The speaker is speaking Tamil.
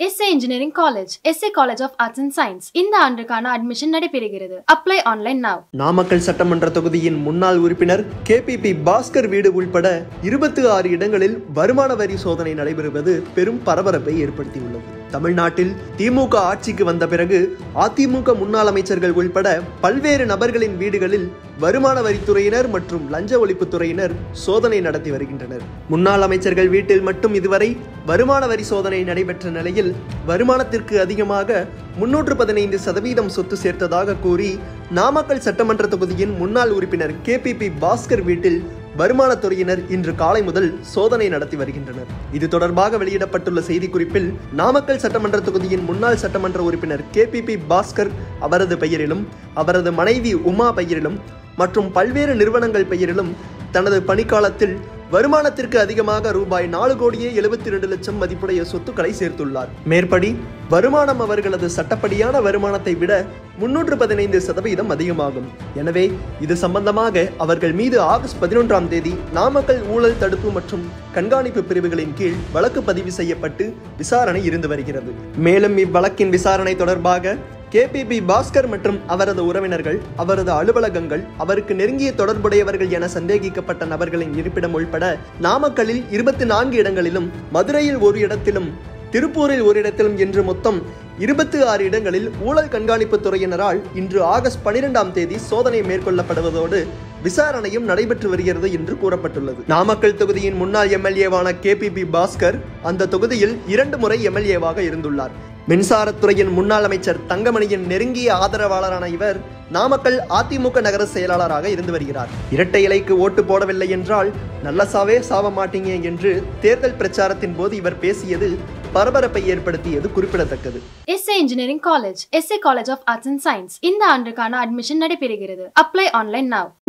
S A engineering college SA college of arts and science இந்த ஆண்டுக்கான அட்மிஷன் நடைபெறுகிறது அப்ளை ஆன்லைன் now நாமக்கல் சட்டமன்ற தொகுதியின் முன்னாள் உறுப்பினர் கேபிபி பாஸ்கர் வீடு உள்பட இருபத்தி ஆறு இடங்களில் வருமான வரி சோதனை நடைபெறுவது பெரும் பரபரப்பை ஏற்படுத்தியுள்ளது தமிழ்நாட்டில் திமுக ஆட்சிக்கு வந்த பிறகு அதிமுக முன்னாள் அமைச்சர்கள் உள்பட பல்வேறு நபர்களின் வீடுகளில் வருமான வரித்துறையினர் மற்றும் லஞ்ச ஒழிப்புத்துறையினர் சோதனை நடத்தி வருகின்றனர் முன்னாள் அமைச்சர்கள் வீட்டில் மட்டும் இதுவரை வருமான வரி சோதனை நடைபெற்ற நிலையில் வருமானத்திற்கு அதிகமாக முன்னூற்று பதினைந்து சதவீதம் சொத்து சேர்த்ததாக கூறி நாமக்கல் சட்டமன்ற தொகுதியின் முன்னாள் உறுப்பினர் கேபிபி பாஸ்கர் வீட்டில் வருமானத்துறையினர் இன்று காலை முதல் சோதனை நடத்தி வருகின்றனர் இது தொடர்பாக வெளியிடப்பட்டுள்ள செய்திக்குறிப்பில் நாமக்கல் சட்டமன்ற தொகுதியின் முன்னாள் சட்டமன்ற உறுப்பினர் கேபிபி பாஸ்கர் அவரது பெயரிலும் அவரது மனைவி உமா பெயரிலும் மற்றும் பல்வேறு நிறுவனங்கள் பெயரிலும் தனது பணிக்காலத்தில் வருமானத்திற்கு அதிகமாக ரூபாய் நாலு கோடியே எழுபத்தி இரண்டு லட்சம் மதிப்புடைய சொத்துக்களை சேர்த்துள்ளார் மேற்படி வருமானம் அவர்களது சட்டப்படியான வருமானத்தை விட முன்னூற்று பதினைந்து சதவீதம் அதிகமாகும் எனவே இது சம்பந்தமாக அவர்கள் மீது ஆகஸ்ட் பதினொன்றாம் தேதி நாமக்கல் ஊழல் தடுப்பு மற்றும் கண்காணிப்பு பிரிவுகளின் கீழ் வழக்கு பதிவு செய்யப்பட்டு விசாரணை இருந்து வருகிறது மேலும் இவ்வழக்கின் விசாரணை தொடர்பாக கேபிபி பாஸ்கர் மற்றும் அவரது உறவினர்கள் அவரது அலுவலகங்கள் அவருக்கு நெருங்கிய தொடர்புடையவர்கள் என சந்தேகிக்கப்பட்ட நபர்களின் இருப்பிடம் உள்பட நாமக்கல்லில் இருபத்தி நான்கு இடங்களிலும் மதுரையில் ஒரு இடத்திலும் திருப்பூரில் ஒரு இடத்திலும் என்று மொத்தம் இருபத்தி ஆறு இடங்களில் ஊழல் கண்காணிப்பு துறையினரால் இன்று ஆகஸ்ட் பனிரெண்டாம் தேதி சோதனை மேற்கொள்ளப்படுவதோடு விசாரணையும் நடைபெற்று வருகிறது என்று கூறப்பட்டுள்ளது நாமக்கல் தொகுதியின் முன்னாள் எம்எல்ஏவான கேபிபி பாஸ்கர் அந்த தொகுதியில் இரண்டு முறை எம்எல்ஏவாக இருந்துள்ளார் மின்சாரத்துறையின் முன்னாள் அமைச்சர் தங்கமணியின் நெருங்கிய ஆதரவாளரான இவர் நாமக்கல் அதிமுக நகர செயலாளராக இருந்து வருகிறார் இரட்டை இலைக்கு ஓட்டு போடவில்லை என்றால் நல்ல சாவே சாவ மாட்டீங்க என்று தேர்தல் பிரச்சாரத்தின் போது இவர் பேசியது பரபரப்பை ஏற்படுத்தியது குறிப்பிடத்தக்கது SA engineering college SA college of arts and science இந்த ஆண்டுக்கான அட்மிஷன் நடைபெறுகிறது அப்ளை ஆன்லைன் now